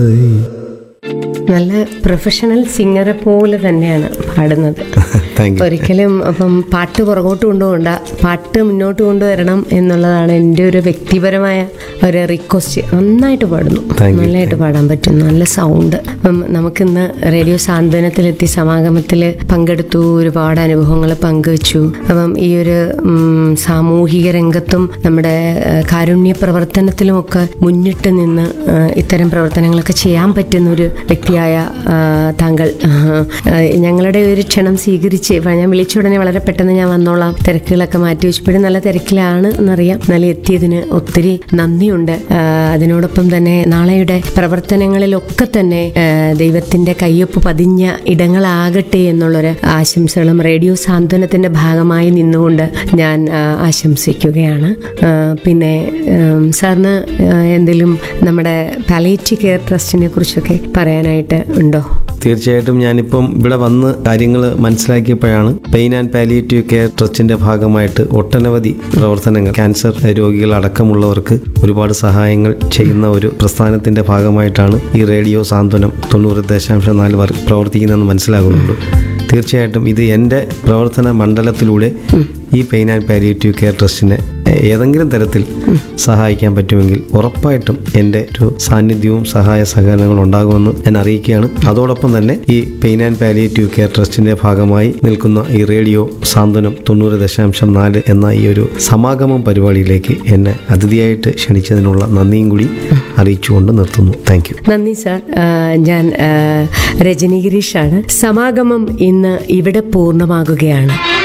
നല്ല പ്രൊഫഷണൽ സിംഗറെ പോലെ തന്നെയാണ് പാടുന്നത് താങ്ക് യു ഒരിക്കലും അപ്പം പാട്ട് പുറകോട്ട് കൊണ്ടുപോകണ്ട പാട്ട് മുന്നോട്ട് കൊണ്ടുവരണം എന്നുള്ളതാണ് എൻ്റെ ഒരു വ്യക്തിപരമായ ഒരു റിക്വസ്റ്റ് നന്നായിട്ട് പാടുന്നു Thank you. നല്ലതായിട്ട് പാടാൻ പറ്റും നല്ല സൗണ്ട് അപ്പം നമുക്കിന്ന് റേഡിയോ സാന്ത്വനത്തിലെത്തി സമാഗമത്തിൽ പങ്കെടുത്തു ഒരുപാട് അനുഭവങ്ങൾ പങ്കുവച്ചു അപ്പം ഈ ഒരു ഉം, സാമൂഹിക രംഗത്തും നമ്മുടെ ആ, കാരുണ്യ പ്രവർത്തനത്തിലുമൊക്കെ മുന്നിട്ട് നിന്ന് ആ, ഇത്തരം പ്രവർത്തനങ്ങളൊക്കെ ചെയ്യാൻ പറ്റുന്ന ഒരു വ്യക്തിയായ ആ, താങ്കൾ ആ, ആ, ഞങ്ങളുടെ ഒരു ക്ഷണം സ്വീകരിച്ച് ഇപ്പം ഞാൻ വിളിച്ച ഉടനെ വളരെ പെട്ടെന്ന് ഞാൻ വന്നോളാം തിരക്കുകളൊക്കെ മാറ്റി വെച്ചപ്പോഴും നല്ല തിരക്കിലാണ് എന്നറിയാം എന്നാലും എത്തിയതിന് ഒത്തിരി നന്ദിയുണ്ട് ആ, അതിനോടൊപ്പം തന്നെ നാളെയുടെ പ്രവർത്തനങ്ങളിലൊക്കെ തന്നെ ആ, ദൈവത്തിന്റെ കയ്യൊപ്പ് പതിഞ്ഞ ഇടങ്ങളാകട്ടെ എന്നുള്ളൊരു ആശംസകളും റേഡിയോ സാന്ത്വനത്തിന്റെ ഭാഗമായി നിന്നുകൊണ്ട് ഞാൻ ആ, ആശംസിക്കുകയാണ് ആ, പിന്നെ ഉം, സാറിന് ആ, എന്തെങ്കിലും നമ്മുടെ പാലേറ്റീവ് കെയർ ട്രസ്റ്റിനെ കുറിച്ചൊക്കെ പറയാനായിട്ട് ഉണ്ടോ തീർച്ചയായിട്ടും ഞാനിപ്പം ഇവിടെ വന്ന് കാര്യങ്ങൾ മനസ്സിലാക്കിയപ്പോഴാണ് പെയിൻ ആൻഡ് പാലിയേറ്റീവ് കെയർ ട്രസ്റ്റിന്റെ ഭാഗമായിട്ട് ഒട്ടനവധി പ്രവർത്തനങ്ങൾ ക്യാൻസർ രോഗികൾ അടക്കമുള്ളവർക്ക് ഒരുപാട് സഹായങ്ങൾ ചെയ്യുന്ന ഒരു പ്രസ്ഥാനത്തിന്റെ ഭാഗമായിട്ടാണ് ഈ റേഡിയോ സാന്ത്വനം തൊണ്ണൂറ് ദശാംശം നാല് വർ പ്രവർത്തിക്കുന്നതെന്ന് മനസ്സിലാകുന്നുണ്ട് തീർച്ചയായിട്ടും ഇത് എൻ്റെ പ്രവർത്തന മണ്ഡലത്തിലൂടെ ഈ പെയിൻ ആൻഡ് പാലിയേറ്റീവ് കെയർ ട്രസ്റ്റിനെ ഏതെങ്കിലും തരത്തിൽ സഹായിക്കാൻ പറ്റുമെങ്കിൽ ഉറപ്പായിട്ടും എൻ്റെ ഒരു സാന്നിധ്യവും സഹായ സഹകരണങ്ങളും ഉണ്ടാകുമെന്ന് ഞാൻ അറിയിക്കുകയാണ് അതോടൊപ്പം തന്നെ ഈ പെയിൻ ആൻഡ് പാലിയേറ്റീവ് കെയർ ട്രസ്റ്റിന്റെ ഭാഗമായി നിൽക്കുന്ന ഈ റേഡിയോ സാന്ത്വനം തൊണ്ണൂറ് ദശാംശം നാല് എന്ന ഈ ഒരു സമാഗമം പരിപാടിയിലേക്ക് എന്നെ അതിഥിയായിട്ട് ക്ഷണിച്ചതിനുള്ള നന്ദിയും കൂടി അറിയിച്ചുകൊണ്ട് നിർത്തുന്നു താങ്ക് യു നന്ദി സാർ ആ, ഞാൻ ആ, രജനി ഗിരീഷാണ് സമാഗമം ഇന്ന് ഇവിടെ പൂർണ്ണമാകുകയാണ്